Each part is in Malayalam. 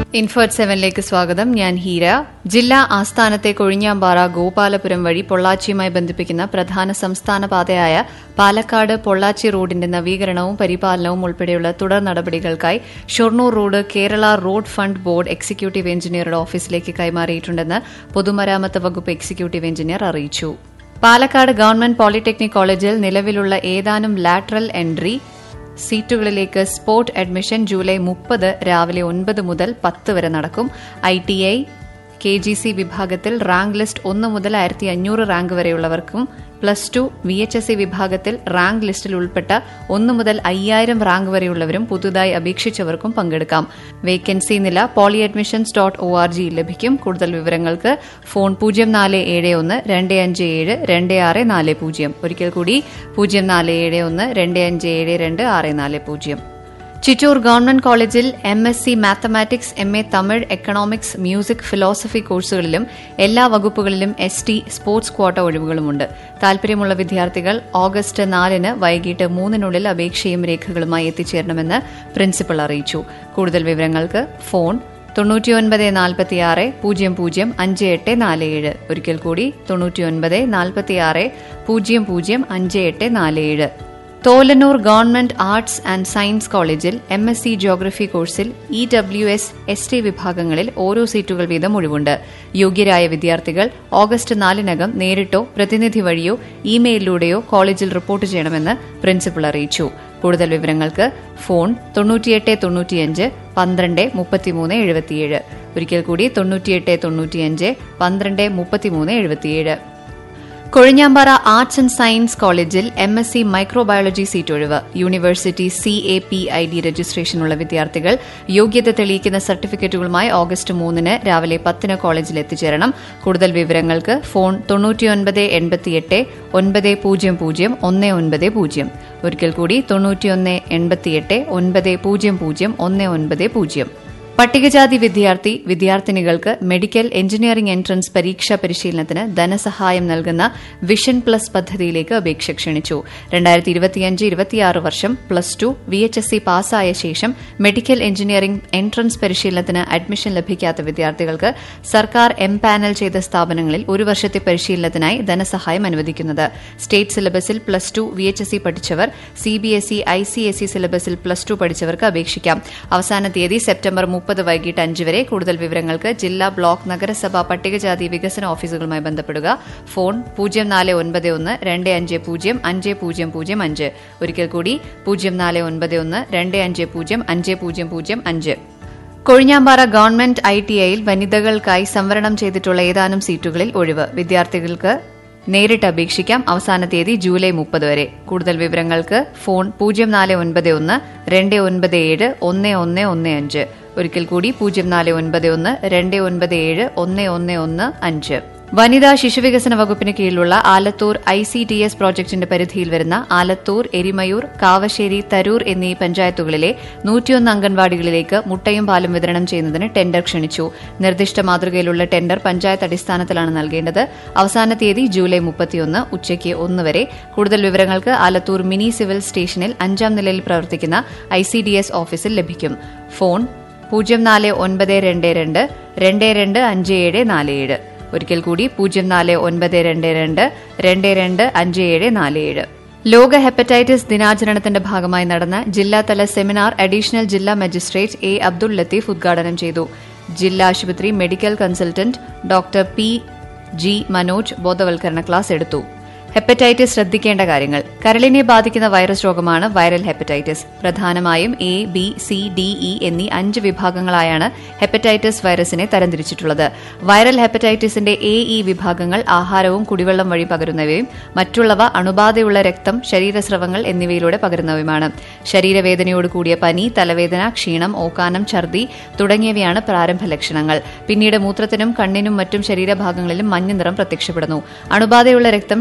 ഇൻഫോർട്ട് സെവനിലേക്ക് സ്വാഗതം ഞാൻ ഹീര ജില്ലാ ആസ്ഥാനത്തെ കൊഴിഞ്ഞാമ്പാറ ഗോപാലപുരം വഴി പൊള്ളാച്ചിയുമായി ബന്ധിപ്പിക്കുന്ന പ്രധാന സംസ്ഥാന പാതയായ പാലക്കാട് പൊള്ളാച്ചി റോഡിന്റെ നവീകരണവും പരിപാലനവും ഉൾപ്പെടെയുള്ള തുടർ നടപടികൾക്കായി Shoranur road Kerala road fund board executive എഞ്ചിനീയറുടെ ഓഫീസിലേക്ക് കൈമാറിയിട്ടുണ്ടെന്ന് പൊതുമരാമത്ത് വകുപ്പ് എക്സിക്യൂട്ടീവ് എഞ്ചിനീയർ അറിയിച്ചു പാലക്കാട് ഗവൺമെന്റ് പോളിടെക്നിക് കോളേജിൽ നിലവിലുള്ള ഏതാനും ലാറ്ററൽ എൻട്രി സീറ്റുകളിലേക്ക് സ്പോട്ട് അഡ്മിഷൻ ജൂലൈ മുപ്പത് രാവിലെ ഒൻപത് മുതൽ പത്ത് വരെ നടക്കും I T I K G C വിഭാഗത്തിൽ റാങ്ക് ലിസ്റ്റ് ഒന്ന് മുതൽ ആയിരത്തി അഞ്ഞൂറ് റാങ്ക് വരെയുള്ളവർക്കും plus two V H S C വിഭാഗത്തിൽ റാങ്ക് ലിസ്റ്റിൽ ഉൾപ്പെട്ട ഒന്ന് മുതൽ അയ്യായിരം റാങ്ക് വരെയുള്ളവരും പുതുതായി അപേക്ഷിച്ചവർക്കും പങ്കെടുക്കാം വേക്കൻസി നില poly admissions dot O R ജിയിൽ ലഭിക്കും കൂടുതൽ വിവരങ്ങൾക്ക് ഫോൺ പൂജ്യം നാല് ഏഴ് ഒന്ന് രണ്ട് അഞ്ച് ഏഴ് രണ്ട് ആറ് നാല് പൂജ്യം ഒരിക്കൽ കൂടി പൂജ്യം നാല് ഏഴ് ഒന്ന് രണ്ട് അഞ്ച് ഏഴ് രണ്ട് ആറ് നാല് പൂജ്യം ചിറ്റൂർ ഗവൺമെന്റ് കോളേജിൽ M S C mathematics M A Tamil economics music philosophy കോഴ്സുകളിലും എല്ലാ വകുപ്പുകളിലും എസ് ടി സ്പോർട്സ് ക്വാട്ട ഒഴിവുകളുമുണ്ട് താൽപര്യമുള്ള വിദ്യാർത്ഥികൾ ഓഗസ്റ്റ് നാലിന് വൈകിട്ട് മൂന്നിനുള്ളിൽ അപേക്ഷയും രേഖകളുമായി എത്തിച്ചേരണമെന്ന് പ്രിൻസിപ്പൽ അറിയിച്ചു കൂടുതൽ വിവരങ്ങൾക്ക് ഫോൺ തൊണ്ണൂറ്റിയൊൻപത് നാൽപ്പത്തിയാറ് പൂജ്യം പൂജ്യം അഞ്ച് എട്ട് നാല് ഏഴ് ഒരിക്കൽ കൂടി തൊണ്ണൂറ്റിയൊൻപത് നാൽപ്പത്തിയാറ് പൂജ്യം പൂജ്യം അഞ്ച് എട്ട് നാല് ഏഴ് Tholanur government arts and science കോളേജിൽ എം എസ് സി ജോഗ്രഫി കോഴ്സിൽ E W S S T വിഭാഗങ്ങളിൽ ഓരോ സീറ്റുകൾ വീതം ഒഴിവുണ്ട് യോഗ്യരായ വിദ്യാർത്ഥികൾ ഓഗസ്റ്റ് നാലിനകം നേരിട്ടോ പ്രതിനിധി വഴിയോ ഇമെയിലിലൂടെയോ കോളേജിൽ റിപ്പോർട്ട് ചെയ്യണമെന്ന് പ്രിൻസിപ്പൽ അറിയിച്ചു കൂടുതൽ വിവരങ്ങൾക്ക് ഫോൺ തൊണ്ണൂറ്റിയെട്ട് തൊണ്ണൂറ്റിയഞ്ച് പന്ത്രണ്ട് മുപ്പത്തിമൂന്ന് എഴുപത്തിയേഴ് ഒരിക്കൽ കൂടി തൊണ്ണൂറ്റിയെട്ട് തൊണ്ണൂറ്റിയഞ്ച് പന്ത്രണ്ട് മുപ്പത്തിമൂന്ന് എഴുപത്തിയേഴ് കൊഴിഞ്ഞാമ്പാറ ആർട്സ് ആൻഡ് സയൻസ് കോളേജിൽ M S C microbiology seat ഒഴിവ് university C A P I D രജിസ്ട്രേഷനുള്ള വിദ്യാർത്ഥികൾ യോഗ്യത തെളിയിക്കുന്ന സർട്ടിഫിക്കറ്റുകളുമായി ഓഗസ്റ്റ് മൂന്നിന് രാവിലെ പത്തിന് കോളേജിൽ എത്തിച്ചേരണം കൂടുതൽ വിവരങ്ങൾക്ക് ഫോൺ തൊണ്ണൂറ്റിയൊൻപത് എൺപത്തിയെട്ട് ഒൻപത് പൂജ്യം പൂജ്യം ഒന്ന് ഒൻപത് പൂജ്യം ഒരിക്കൽ കൂടി തൊണ്ണൂറ്റിയൊന്ന് എൺപത്തിയെട്ട് ഒൻപത് പൂജ്യം പൂജ്യം ഒന്ന് ഒൻപത് പൂജ്യം പട്ടികജാതി വിദ്യാർത്ഥി വിദ്യാർത്ഥിനികൾക്ക് മെഡിക്കൽ എഞ്ചിനീയറിംഗ് എൻട്രൻസ് പരീക്ഷാ പരിശീലനത്തിന് ധനസഹായം നൽകുന്ന വിഷൻ പ്ലസ് പദ്ധതിയിലേക്ക് അപേക്ഷ ക്ഷണിച്ചു രണ്ടായിരത്തി ഇരുപത്തിയഞ്ച് ഇരുപത്തിയാറ് വർഷം plus two V H S C പാസ്സായ ശേഷം മെഡിക്കൽ എഞ്ചിനീയറിംഗ് എൻട്രൻസ് പരിശീലനത്തിന് അഡ്മിഷൻ ലഭിക്കാത്ത വിദ്യാർത്ഥികൾക്ക് സർക്കാർ എം പാനൽ ചെയ്ത സ്ഥാപനങ്ങളിൽ ഒരു വർഷത്തെ പരിശീലനത്തിനായി ധനസഹായം അനുവദിക്കുന്നത് സ്റ്റേറ്റ് സിലബസിൽ plus two V H S C പഠിച്ചവർ C B S E I C S E സിലബസിൽ പ്ലസ് ടു പഠിച്ചവർക്ക് അപേക്ഷിക്കാം അവസാന തീയതി സെപ്റ്റംബർ മുപ്പത് വൈകിട്ട് അഞ്ച് വരെ കൂടുതൽ വിവരങ്ങൾക്ക് ജില്ലാ ബ്ലോക്ക് നഗരസഭ പട്ടികജാതി വികസന ഓഫീസുകളുമായി ബന്ധപ്പെടുക ഫോൺ പൂജ്യം നാല് ഒൻപത് ഒന്ന് രണ്ട് അഞ്ച് പൂജ്യം അഞ്ച് പൂജ്യം പൂജ്യം അഞ്ച് ഒരിക്കൽ കൂടി പൂജ്യം നാല് ഒൻപത് ഒന്ന് രണ്ട് അഞ്ച് പൂജ്യം അഞ്ച് പൂജ്യം പൂജ്യം അഞ്ച് കൊഴിഞ്ഞാമ്പാറ ഗവൺമെന്റ് ഐ ടി ഐയിൽ വനിതകൾക്കായി സംവരണം ചെയ്തിട്ടുള്ള ഏതാനും സീറ്റുകളിൽ ഒഴിവ് വിദ്യാർത്ഥികൾക്ക് നേരിട്ട് അപേക്ഷിക്കാം അവസാന തീയതി ജൂലൈ മുപ്പത് വരെ കൂടുതൽ വിവരങ്ങൾക്ക് ഫോൺ പൂജ്യം നാല് ഒൻപത് ഒന്ന് രണ്ട് ഒൻപത് ഏഴ് ഒന്ന് ഒന്ന് ഒന്ന് അഞ്ച് ഒരിക്കൽ കൂടി പൂജ്യം നാല് ഒൻപത് ഒന്ന് രണ്ട് ഒൻപത് ഏഴ് ഒന്ന് ഒന്ന് ഒന്ന് അഞ്ച് വനിതാ ശിശുവികസന വകുപ്പിന് കീഴിലുള്ള Alathur I C T S പ്രോജക്ടിന്റെ പരിധിയിൽ വരുന്ന ആലത്തൂർ എരിമയൂർ കാവശ്ശേരി തരൂർ എന്നീ പഞ്ചായത്തുകളിലെ നൂറ്റിയൊന്ന് അംഗൻവാടികളിലേക്ക് മുട്ടയും പാലും വിതരണം ചെയ്യുന്നതിന് ടെൻഡർ ക്ഷണിച്ചു നിർദ്ദിഷ്ട മാതൃകയിലുള്ള ടെൻഡർ പഞ്ചായത്ത് അടിസ്ഥാനത്തിലാണ് നൽകേണ്ടത് അവസാന തീയതി ജൂലൈ മുപ്പത്തിയൊന്ന് ഉച്ചയ്ക്ക് ഒന്ന് വരെ കൂടുതൽ വിവരങ്ങൾക്ക് ആലത്തൂർ മിനി സിവിൽ സ്റ്റേഷനിൽ അഞ്ചാം നിലയിൽ പ്രവർത്തിക്കുന്ന ഐ സി ഡി എസ് ഓഫീസിൽ ലഭിക്കും ഫോൺ പൂജ്യം നാല് ഒൻപത് രണ്ട് രണ്ട് രണ്ട് രണ്ട് അഞ്ച് ഏഴ് നാല് ഏഴ് ഒരിക്കൽ കൂടി പൂജ്യം നാല് ഒൻപത് രണ്ട് രണ്ട് രണ്ട് രണ്ട് അഞ്ച് ഏഴ് നാല് ഏഴ് ലോക ഹെപ്പറ്റൈറ്റിസ് ദിനാചരണത്തിന്റെ ഭാഗമായി നടന്ന ജില്ലാതല സെമിനാർ അഡീഷണൽ ജില്ലാ മജിസ്ട്രേറ്റ് എ അബ്ദുൾ ലത്തീഫ് ഉദ്ഘാടനം ചെയ്തു ജില്ലാ ആശുപത്രി medical consultant doctor P G Manoj ബോധവൽക്കരണ ക്ലാസ് എടുത്തു ഹെപ്പറ്റൈറ്റിസ് ശ്രദ്ധിക്കേണ്ട കാര്യങ്ങൾ കരളിനെ ബാധിക്കുന്ന വൈറസ് രോഗമാണ് വൈറൽ ഹെപ്പറ്റൈറ്റിസ് പ്രധാനമായും A B C D E എന്നീ അഞ്ച് വിഭാഗങ്ങളായാണ് ഹെപ്പറ്റൈറ്റിസ് വൈറസിനെ തരംതിരിച്ചിട്ടുള്ളത് വൈറൽ ഹെപ്പറ്റൈറ്റിസിന്റെ എ ഇ വിഭാഗങ്ങൾ ആഹാരവും കുടിവെള്ളം വഴി പകരുന്നവയും മറ്റുള്ളവ അണുബാധയുള്ള രക്തം ശരീരസ്രവങ്ങൾ എന്നിവയിലൂടെ പകരുന്നവയുമാണ് ശരീരവേദനയോട് കൂടിയ പനി തലവേദന ക്ഷീണം ഓക്കാനം ഛർദി തുടങ്ങിയവയാണ് പ്രാരംഭ ലക്ഷണങ്ങൾ പിന്നീട് മൂത്രത്തിനും കണ്ണിനും മറ്റും ശരീരഭാഗങ്ങളിലും മഞ്ഞ നിറം പ്രത്യക്ഷപ്പെടുന്നു അണുബാധയുള്ള രക്തം ശരീര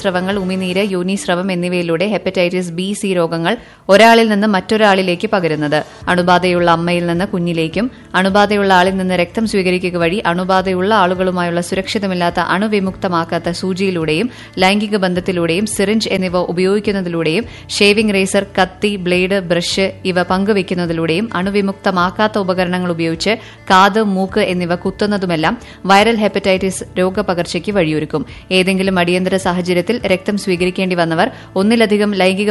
രക്തസ്രവങ്ങൾ ഉമിനീര് യോനീസ്രവം എന്നിവയിലൂടെ ഹെപ്പറ്റൈറ്റിസ് ബി സി രോഗങ്ങൾ ഒരാളിൽ നിന്ന് മറ്റൊരാളിലേക്ക് പകരുന്നത് അണുബാധയുള്ള അമ്മയിൽ നിന്ന് കുഞ്ഞിലേക്കും അണുബാധയുള്ള ആളിൽ നിന്ന് രക്തം സ്വീകരിക്കുക വഴി അണുബാധയുള്ള ആളുകളുമായുള്ള സുരക്ഷിതമില്ലാത്ത അണുവിമുക്തമാക്കാത്ത സൂചിയിലൂടെയും ലൈംഗിക ബന്ധത്തിലൂടെയും സിറിഞ്ച് എന്നിവ ഉപയോഗിക്കുന്നതിലൂടെയും ഷേവിംഗ് റേസർ കത്തി ബ്ലേഡ് ബ്രഷ് ഇവ പങ്കുവയ്ക്കുന്നതിലൂടെയും അണുവിമുക്തമാക്കാത്ത ഉപകരണങ്ങൾ ഉപയോഗിച്ച് കാത് മൂക്ക് എന്നിവ കുത്തുന്നതുമെല്ലാം വൈറൽ ഹെപ്പറ്റൈറ്റിസ് രോഗപകർച്ചയ്ക്ക് വഴിയൊരുക്കും ഏതെങ്കിലും അടിയന്തര സാഹചര്യത്തിൽ രക്തം സ്വീകരിക്കേണ്ടി വന്നവർ ഒന്നിലധികം ലൈംഗിക